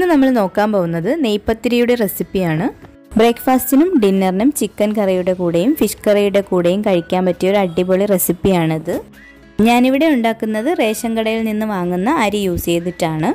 ഇന്ന് നമ്മൾ നോക്കാൻ പോകുന്നത് നെയ്പത്തിരിയുടെ റെസിപ്പിയാണ് ബ്രേക്ക്ഫാസ്റ്റിനും ഡിന്നറിനും ചിക്കൻ കറിയുടെ കൂടെയും ഫിഷ് കറിയുടെ കൂടെയും കഴിക്കാൻ പറ്റിയ ഒരു അടിപൊളി റെസിപ്പിയാണിത് ഞാനിവിടെ ഉണ്ടാക്കുന്നത് റേഷൻ കടയിൽ നിന്ന് വാങ്ങുന്ന അരി യൂസ് ചെയ്തിട്ടാണ്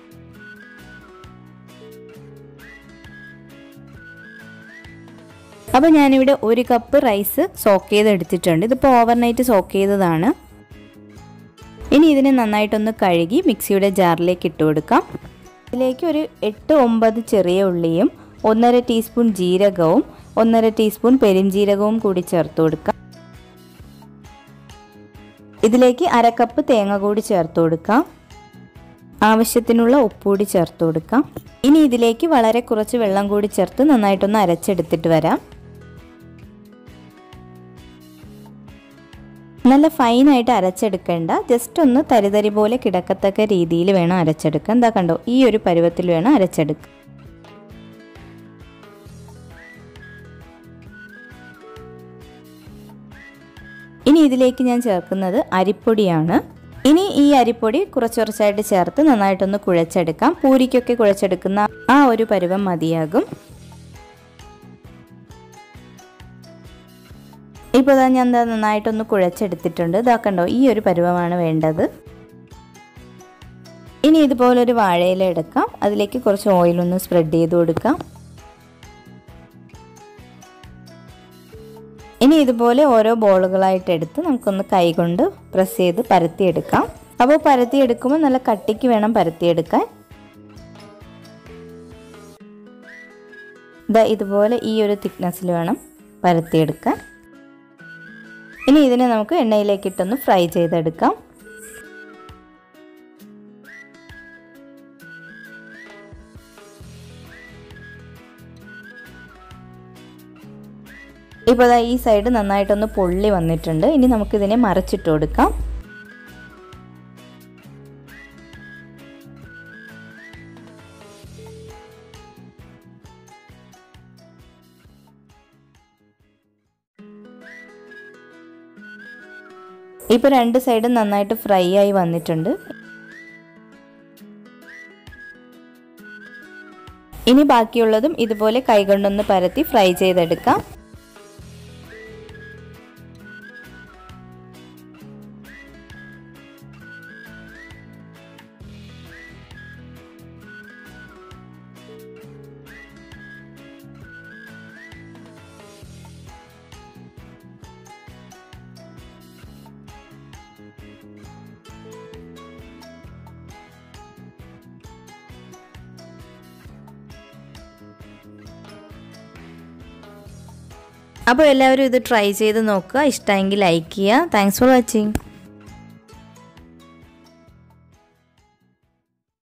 അപ്പോൾ ഞാനിവിടെ ഒരു കപ്പ് റൈസ് സോക്ക് ചെയ്ത് എടുത്തിട്ടുണ്ട് ഇതിപ്പോൾ ഓവർനൈറ്റ് സോക്ക് ചെയ്തതാണ് ഇനി ഇതിനെ നന്നായിട്ടൊന്ന് കഴുകി മിക്സിയുടെ ജാറിലേക്ക് ഇട്ട് കൊടുക്കാം ഇതിലേക്ക് ഒരു എട്ട് ഒമ്പത് ചെറിയ ഉള്ളിയും ഒന്നര ടീസ്പൂൺ ജീരകവും ഒന്നര ടീസ്പൂൺ പെരിഞ്ജീരകവും കൂടി ചേർത്ത് കൊടുക്കാം ഇതിലേക്ക് അര കപ്പ് തേങ്ങ കൂടി ചേർത്ത് കൊടുക്കാം ആവശ്യത്തിനുള്ള ഉപ്പ് കൂടി ചേർത്ത് കൊടുക്കാം ഇനി ഇതിലേക്ക് വളരെ കുറച്ച് വെള്ളം കൂടി ചേർത്ത് നന്നായിട്ടൊന്ന് അരച്ചെടുത്തിട്ട് വരാം നല്ല ഫൈനായിട്ട് അരച്ചെടുക്കേണ്ട ജസ്റ്റ് ഒന്ന് തരിതരി പോലെ കിടക്കത്തക്ക രീതിയിൽ വേണം അരച്ചെടുക്കാൻ എന്താ കണ്ടോ ഈ ഒരു പരുവത്തിൽ വേണം അരച്ചെടുക്കാൻ ഇനി ഇതിലേക്ക് ഞാൻ ചേർക്കുന്നത് അരിപ്പൊടിയാണ് ഇനി ഈ അരിപ്പൊടി കുറച്ച് കുറച്ചായിട്ട് ചേർത്ത് നന്നായിട്ടൊന്ന് കുഴച്ചെടുക്കാം പൂരിക്കൊക്കെ കുഴച്ചെടുക്കുന്ന ആ ഒരു പരുവം മതിയാകും ഇപ്പോൾ ഇതാ ഞാൻ എന്താ നന്നായിട്ടൊന്ന് കുഴച്ചെടുത്തിട്ടുണ്ട് ഇതാക്കണ്ടോ ഈ ഒരു പരുവമാണ് വേണ്ടത് ഇനി ഇതുപോലെ ഒരു വാഴയില എടുക്കാം അതിലേക്ക് കുറച്ച് ഓയിലൊന്ന് സ്പ്രെഡ് ചെയ്ത് കൊടുക്കാം ഇനി ഇതുപോലെ ഓരോ ബോളുകളായിട്ട് എടുത്ത് നമുക്കൊന്ന് കൈകൊണ്ട് പ്രസ് ചെയ്ത് പരത്തിയെടുക്കാം അപ്പോൾ പരത്തിയെടുക്കുമ്പോൾ നല്ല കട്ടിക്ക് വേണം പരത്തിയെടുക്കാൻ ഇതാ ഇതുപോലെ ഈ ഒരു തിക്നെസ്സിൽ വേണം പരത്തിയെടുക്കാൻ ഇനി ഇതിനെ നമുക്ക് എണ്ണയിലേക്ക് ഇട്ടൊന്ന് ഫ്രൈ ചെയ്തെടുക്കാം ഇപ്പോൾ ഈ സൈഡ് നന്നായിട്ടൊന്ന് പൊള്ളി വന്നിട്ടുണ്ട് ഇനി നമുക്കിതിനെ മറച്ചിട്ട് കൊടുക്കാം ഇപ്പോൾ രണ്ട് സൈഡും നന്നായിട്ട് ഫ്രൈ ആയി വന്നിട്ടുണ്ട് ഇനി ബാക്കിയുള്ളതും ഇതുപോലെ കൈകൊണ്ടൊന്ന് പരത്തി ഫ്രൈ ചെയ്തെടുക്കാം അപ്പോൾ എല്ലാവരും ഇത് ട്രൈ ചെയ്ത് നോക്കുക ഇഷ്ടമെങ്കിൽ ലൈക്ക് ചെയ്യുക താങ്ക്സ് ഫോർ വാച്ചിങ്